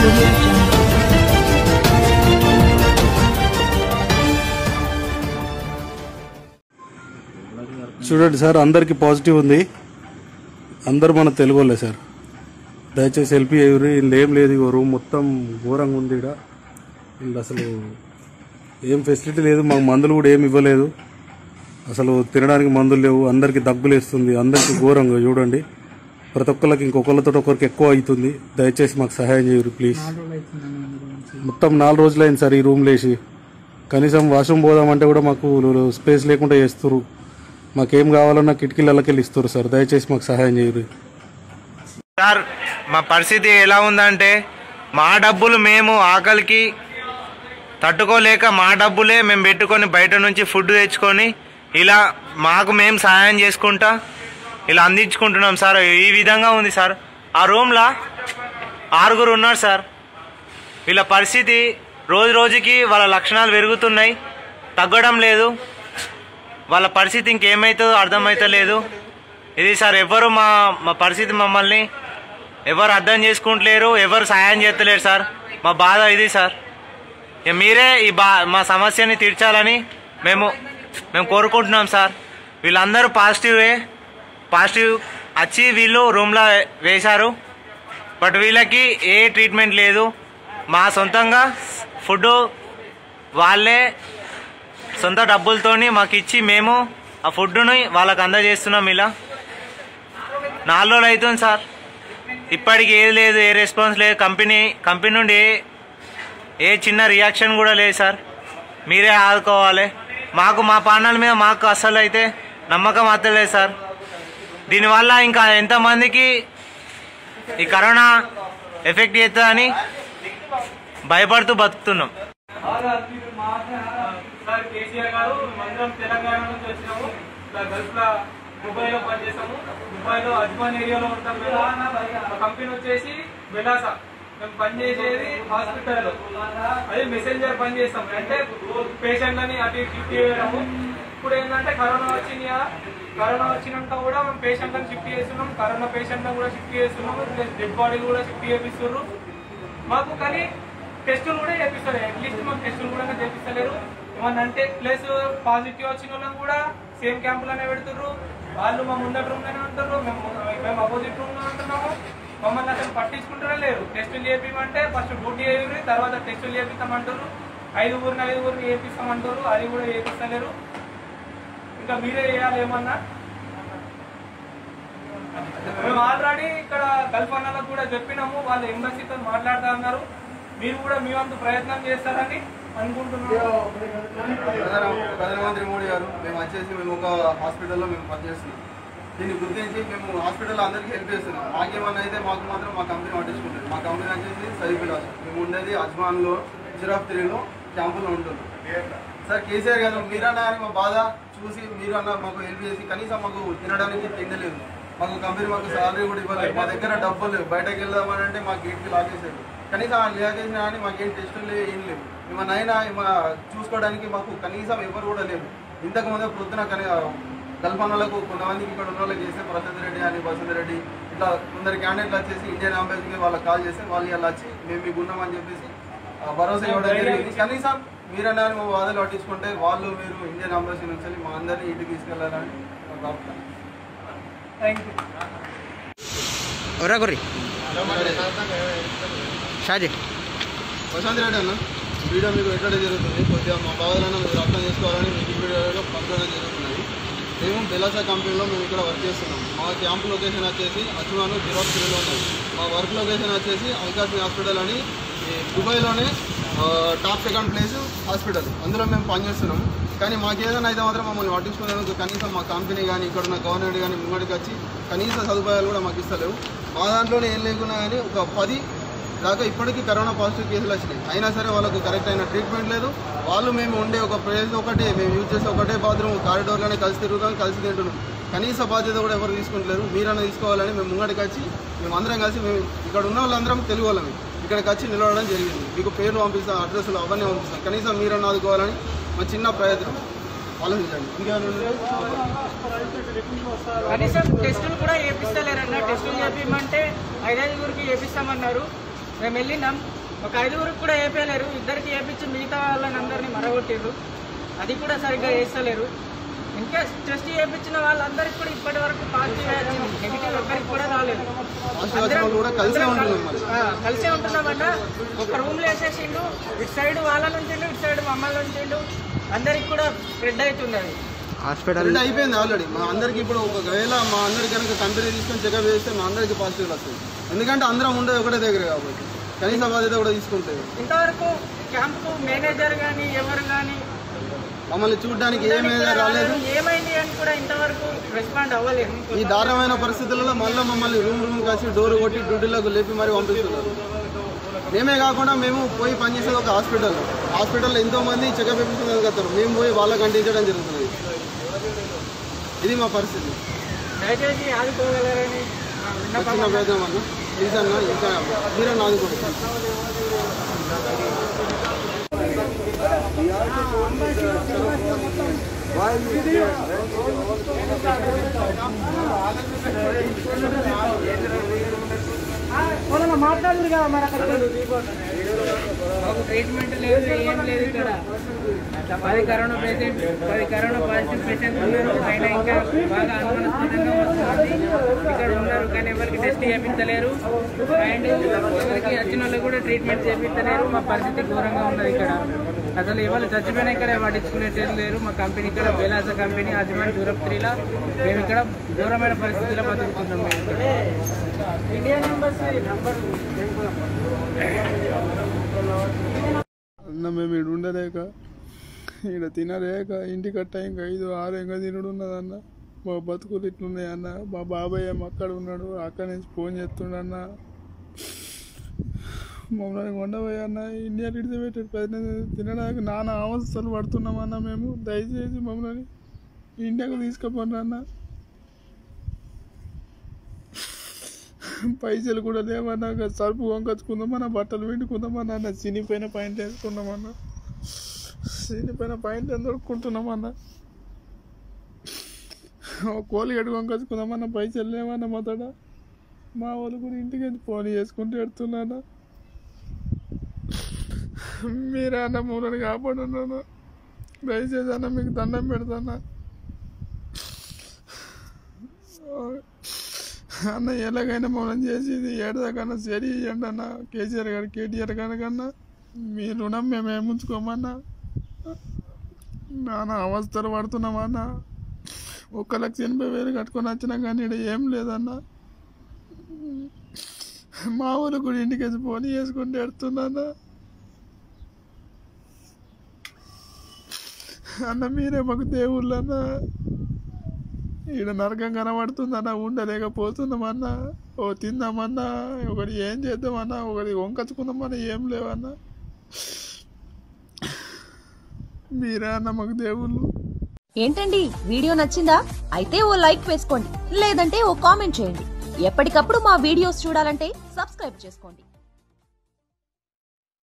audio jungle. చూడండి sir అందరికి positive ఉంది అందరు మన తెలుగు వాళ్ళే సార్ దయచేసి హెల్ప్ చేయరు ఇందులో ఏం లేదు ఇగో రూమ్ మొత్తం ఘోరంగా ఉంది ఇక్కడ ఇందులో అసలు ఏం ఫెసిలిటీ లేదు మాకు మందులు కూడా ఏమి ఇవ్వలేదు అసలు తినడానికి మందులు లేవు అందరికి దగ్గులు వేస్తుంది అందరికి ఘోరంగా చూడండి ప్రతి ఒక్కరికి ఇంకొకరితో ఒకరికి ఎక్కువ అవుతుంది దయచేసి మాకు సహాయం చేయరు ప్లీజ్ మొత్తం నాలుగు రోజులైంది సార్ ఈ రూమ్ లేచి కనీసం వాష్రూమ్ పోదామంటే కూడా మాకు స్పేస్ లేకుండా చేస్తారు మాకేం కావాలన్నా కిటికీలకి ఇస్తారు సార్ దయచేసి మాకు సహాయం చేయరు సార్ మా పరిస్థితి ఎలా ఉందంటే మా డబ్బులు మేము ఆకలికి తట్టుకోలేక మా డబ్బులే మేము పెట్టుకొని బయట నుంచి ఫుడ్ తెచ్చుకొని ఇలా మాకు మేము సహాయం చేసుకుంటా ఇలా అందించుకుంటున్నాం సార్ ఈ విధంగా ఉంది సార్ ఆ రూమ్లో ఆరుగురు ఉన్నారు సార్ వీళ్ళ పరిస్థితి రోజు రోజుకి వాళ్ళ లక్షణాలు పెరుగుతున్నాయి తగ్గడం లేదు వాళ్ళ పరిస్థితి ఇంకేమవుతుందో అర్థమవుతలేదు ఇది సార్ ఎవరు మా మా పరిస్థితి మమ్మల్ని ఎవరు అర్థం చేసుకుంటలేరు ఎవరు సహాయం చేస్తలేరు సార్ మా బాధ ఇది సార్ ఇక మీరే ఈ బా మా సమస్యని తీర్చాలని మేము మేము కోరుకుంటున్నాం సార్ వీళ్ళందరూ పాజిటివే పాజిటివ్ వచ్చి వీళ్ళు రూమ్లో వేశారు బట్ వీళ్ళకి ఏ ట్రీట్మెంట్ లేదు మా సొంతంగా ఫుడ్ వాళ్ళే సొంత డబ్బులతోని మాకు ఇచ్చి మేము ఆ ఫుడ్ని వాళ్ళకి అందజేస్తున్నాం ఇలా నాలుగు రోజులు అవుతుంది సార్ ఇప్పటికి ఏది లేదు ఏ రెస్పాన్స్ లేదు కంపెనీ కంపెనీ నుండి ఏ ఏ చిన్న రియాక్షన్ కూడా లేదు సార్ మీరే ఆదుకోవాలి మాకు మా పానాల మీద మాకు అస్సలు అయితే నమ్మకం అత్తలేదు సార్ దీనివల్ల ఇంకా ఎంతమందికి ఈ కరోనా ఎఫెక్ట్ అవుతుందని భయపడుతూ బతుకుతున్నాం సార్ కేసీఆర్ గారు మేమందరం తెలంగాణ నుంచి వచ్చినాము ఇట్లా గల్ఫ్ లో దుబాయ్ లో పనిచేస్తాము దుబాయ్ లో అజ్మాన్ ఏరియాలో ఉంటాం మేము మా కంపెనీ వచ్చేసి విలాస మేము పనిచేసేది హాస్పిటల్లో అదే మెసెంజర్ పని చేస్తాం అంటే పేషెంట్లని అటు ఇటు షిఫ్ట్ చేయడము ఇప్పుడు ఏంటంటే కరోనా వచ్చింది కదా కరోనా వచ్చినాక కూడా మేము పేషెంట్లను షిఫ్ట్ చేస్తున్నాం కరోనా పేషెంట్లను కూడా షిఫ్ట్ చేస్తున్నాము ప్లస్ డెడ్ బాడీలు కూడా షిఫ్ట్ చేపిస్తున్నారు మాకు కానీ టెస్టులు కూడా చేపిస్తారు అట్లీస్ట్ మాకు టెస్టులు కూడా చేపిస్తలేరు ఏమన్నా అంటే ప్లస్ పాజిటివ్ వచ్చిన వాళ్ళని కూడా సేమ్ క్యాంపులోనే పెడుతుర్రు వాళ్ళు మా ముందట రూమ్ లోనే ఉంటారు మేము మేము అపోజిట్ రూమ్ లో ఉంటున్నాము మమ్మల్ని అసలు పట్టించుకుంటారే లేరు టెస్టులు చేపిమంటే ఫస్ట్ డ్యూటీ చేయండి తర్వాత టెస్టులు చేపిస్తామంటారు ఐదుగురిని ఐదుగురిని చేపిస్తామంటారు అది కూడా చేపిస్తలేరు ఇంకా మీరే చేయాలి ఏమన్నా మేము ఆల్రెడీ ఇక్కడ గల్ఫ్ అన్నలకు కూడా చెప్పినాము వాళ్ళు ఎంబసీతో మాట్లాడుతా అన్నారు మీరు కూడా మీ వంతు ప్రయత్నం చేస్తారని అనుకుంటున్నాను ప్రధాన- ప్రధానమంత్రి మోడీ గారు మేము వచ్చేసి మేము ఒక హాస్పిటల్లో మేము పనిచేస్తున్నాం దీన్ని గుర్తించి మేము హాస్పిటల్లో అందరికీ హెల్ప్ చేస్తున్నాం మాకేమన్నా అయితే మాకు మాత్రం మా కంపెనీ పట్టించుకుంటుంది మా కంపెనీ వచ్చేసి సైఫిలాస్ మేము ఉండేది అజ్మాన్లో జిరాఫ్ త్రీలో క్యాంపులో ఉంటున్నాం సార్ కేసీఆర్ గారు మీరన్నా అని మా బాధ చూసి మీరు అన్న మాకు హెల్ప్ చేసి కనీసం మాకు తినడానికి తిండలేదు మాకు కంపెనీ మాకు సాలరీ కూడా ఇవ్వలేదు మా దగ్గర డబ్బులు లేవు బయటకు వెళ్దామని అంటే మా గేట్కి లాగేసారు కనీసం ఆ లాగేసినా కానీ మాకేం టెస్టులు లేవు ఏం లేవు ఏమన్నా మా చూసుకోవడానికి మాకు కనీసం ఎవరు కూడా లేవు ఇంతకు ముందే పొద్దున కనీ కల్పనలకు కొంతమందికి ఇక్కడ ఉన్న వాళ్ళకి చేస్తే ప్రశాంత్ రెడ్డి అని వసంత్ రెడ్డి ఇట్లా కొందరు క్యాండిడేట్లు వచ్చేసి ఇండియన్ అంబాసిడర్కి వాళ్ళకి కాల్ చేస్తే వాళ్ళు ఇలా వచ్చి మేము మీకు ఉన్నామని చెప్పేసి ఆ, భరోసా ఇవ్వడం జరిగింది కనీసం మీరన్నా మా వాదలు పట్టించుకుంటే వాళ్ళు మీరు ఇండియన్ అంబాసీ నుంచి వెళ్ళి మా అందరినీ ఇంటికి తీసుకెళ్లాలని మా ప్రార్థన థ్యాంక్ యూ ఒరా గురి షాజీ ప్రశాంత్ రెడ్డి అన్న వీడియో మీకు ఎక్కడ జరుగుతుంది కొద్దిగా మా బాధలను మీరు అర్థం చేసుకోవాలని మీకు ఈ వీడియోలో పంపడం జరుగుతున్నది మేము బెలాసా కంపెనీలో మేము ఇక్కడ వర్క్ చేస్తున్నాం మా క్యాంప్ లొకేషన్ వచ్చేసి అజ్మాను జిరాక్స్ త్రీలో ఉన్నది మా వర్క్ లొకేషన్ వచ్చేసి అల్కాస్మి హాస్పిటల్ అని ఈ దుబాయ్లోనే ఆ, టాప్ సెకండ్ ప్లేస్ హాస్పిటల్ అందులో మేము పనిచేస్తున్నాం కానీ మాకు ఏదైనా అయితే మాత్రం మమ్మల్ని పట్టించుకునేందుకు కనీసం మా కంపెనీ కానీ ఇక్కడ ఉన్న గవర్నమెంట్ కానీ ముంగడికి వచ్చి కనీస సదుపాయాలు కూడా మాకు ఇస్తలేవు మా దాంట్లోనే ఏం లేకున్నా కానీ ఒక పది దాకా ఇప్పటికీ కరోనా పాజిటివ్ కేసులు వచ్చినాయి అయినా సరే వాళ్ళకు కరెక్ట్ అయిన ట్రీట్మెంట్ లేదు వాళ్ళు మేము ఉండే ఒక ప్లేస్ ఒకటి మేము యూజ్ చేసే ఒకటే బాత్రూమ్ కారిడోర్లోనే కలిసి తిరుగుతాం కలిసి తింటున్నాం కనీస బాధ్యత కూడా ఎవరు తీసుకుంటలేరు మీరన్నా తీసుకోవాలని మేము ముంగడికి వచ్చి మేము అందరం కలిసి మేము ఇక్కడ ఉన్న వాళ్ళందరం తెలుగు వాళ్ళమే ఇక్కడికి వచ్చి నిలవడం జరిగింది మీకు పేర్లు పంపిస్తాం అడ్రస్లు అవన్నీ పంపిస్తాం కనీసం మీరన్నా ఆదుకోవాలని మా చిన్న ప్రయత్నం ఆలోచించండి ఇంకేమైనా కనీసం టెస్టులు కూడా చేపిస్తలేరన్న టెస్టులు చేపించమంటే ఐదైదుగురికి చేపిస్తామన్నారు మేము వెళ్ళినాం ఒక ఐదుగురికి కూడా వేపలేరు ఇద్దరికి వేపించి మిగతా వాళ్ళని అందరినీ మరగొట్టిర్రు అది కూడా సరిగ్గా వేస్తలేరు ఇంకా టెస్ట్ చేయించిన వాళ్ళందరికీ కూడా ఇప్పటి వరకు పాజిటివ్ నెగిటివ్ ఎక్కడికి కూడా రాలేదు పాజిటివ్ వచ్చిన వాళ్ళు కూడా కలిసే ఉంటున్నాం మరి ఆ, కలిసే ఉంటున్నామన్న ఒక రూమ్ లో వేసేసిండు ఇటు సైడ్ వాళ్ళ నుంచి ఇటు సైడ్ మమ్మల్ని నుంచి అందరికి కూడా స్ప్రెడ్ అవుతుంది అది హాస్పిటల్ రెడీ అయిపోయింది ఆల్రెడీ మా అందరికి ఇప్పుడు ఒకవేళ మా అందరికి కనుక కంపెనీ తీసుకొని చెకప్ చేస్తే మా అందరికి పాజిటివ్ వస్తుంది ఎందుకంటే అందరం ఉండేది ఒకటే దగ్గర కాబట్టి కనీస బాధ్యత కూడా తీసుకుంటుంది ఇంతవరకు క్యాంపు మేనేజర్ కానీ ఎవరు కానీ మమ్మల్ని చూడడానికి ఏమేదో రాలేదు ఏమైంది అని కూడా ఇంతవరకు రెస్పాండ్ అవ్వలేదు ఈ దారుణమైన పరిస్థితులలో మళ్ళీ మమ్మల్ని రూమ్ రూమ్ కలిసి డోర్ కొట్టి డ్యూటీలోకి లేపి మరి పంపిస్తున్నారు మేమే కాకుండా మేము పోయి పనిచేసేది ఒక హాస్పిటల్ హాస్పిటల్లో ఎంతో మంది చెకప్ చేయించుకునేది కస్తారు మేము పోయి వాళ్ళకి అంటించడం జరుగుతుంది ఇది మా పరిస్థితి దయచేసి ఆదుకోగలరని నా విన్నపం వచ్చిన ప్రయత్నం అన్న ప్లీజ్ అన్న ఇంకా మీరన్నా ఆదుకోండి మాకు ట్రీట్మెంట్ లేదు ఏం లేదు ఇక్కడ పది కరోనా పేషెంట్ పది కరోనా పాజిటివ్ పేషెంట్ ఉన్నారు ఆయన ఇంకా బాగా అనుమానాస్పదంగా వస్తుంది ఇక్కడ ఉన్నారు కానీ ఎవరికి టెస్ట్ చేయించలేరు అండ్ ఎవరికి వచ్చిన వాళ్ళు కూడా ట్రీట్మెంట్ చేయించలేరు మా పరిస్థితి ఘోరంగా ఉన్నది ఇక్కడ అసలు ఎవరు చచ్చిపోయినా ఇక్కడ పట్టించుకునేటట్టు లేరు మా కంపెనీ ఇక్కడ బెలాస కంపెనీ అజ్మాన్ యూరప్ త్రీలా మేము ఇక్కడ ఘోరమైన పరిస్థితిలో బతుకుతున్నాం మేము ఇక్కడ ఇండియన్ ఎంబసీ నంబర్ అన్న మేము ఈడ ఉండలేక ఈడ తినలేక ఇంటి కట్ట ఇంకా ఐదు ఆరు ఇంకా తినుడు ఉన్నదన్న మా బతుకులు ఇట్లున్నాయి అన్న మా బాబాయ్ ఏమో అక్కడ ఉన్నాడు అక్కడ నుంచి ఫోన్ చేస్తుండన్న మమ్మల్ని కొండపోయి అన్న ఇండియా విడిచిపెట్టాడు ప్రజలు తినడానికి నానా అవస్థలు పడుతున్నామన్న మేము దయచేసి మమ్మల్ని ఇండియాకు తీసుకుపోండి అన్న పైసలు కూడా లేవన్నా ఇక సరుపు వంకొచ్చుకుందామన్నా బట్టలు పిండుకుందామన్నా అన్న చినిపోయిన పాయింట్ వేసుకుందామన్నా చినిపోయిన పాయింట్ దొరుకుంటున్నామన్నా కోలి గడ్డి వంకొచ్చుకుందామన్నా పైసలు లేవన్నా మొదట మా వాళ్ళు కూడా ఇంటికి వెళ్ళి ఫోన్ చేసుకుంటూ ఎడుతున్నాను మీరే అన్న మూలని కాపాడున్నాను దయచేసి అన్న మీకు దండం పెడతానా అన్న ఎలాగైనా మనం చేసేది ఏడదాకన్నా సరి ఇవ్వండి అన్న కేసీఆర్ గారు కేటీఆర్ గారి కన్నా మీ రుణం మేము ఏముంచుకోమన్నా నాన్న అవస్థలు పడుతున్నామన్నా ఒక్క లక్ష ఎనభై వేలు కట్టుకొని వచ్చినా కానీ ఇక్కడ ఏం లేదన్న మా ఊరు కూడా ఇంటికి వచ్చి ఫోన్ చేసుకుంటే ఎడుతుందన్న అన్న మీరే మాకు దేవుళ్ళన్న ఈడ నరకం కనబడుతుందన్న ఉండలేకపోతున్నామన్నా ఓ తిందామన్నా ఒకటి ఏం చేద్దామన్నా ఒకటి వంకచ్చుకుందామన్నా ఏం లేవన్నా మీరే అన్న మాకు దేవుళ్ళు ఏంటండి వీడియో నచ్చిందా అయితే ఓ లైక్ వేసుకోండి లేదంటే ఓ కామెంట్ చేయండి ఎప్పటికప్పుడు మా వీడియోస్ చూడాలంటే సబ్స్క్రైబ్ చేసుకోండి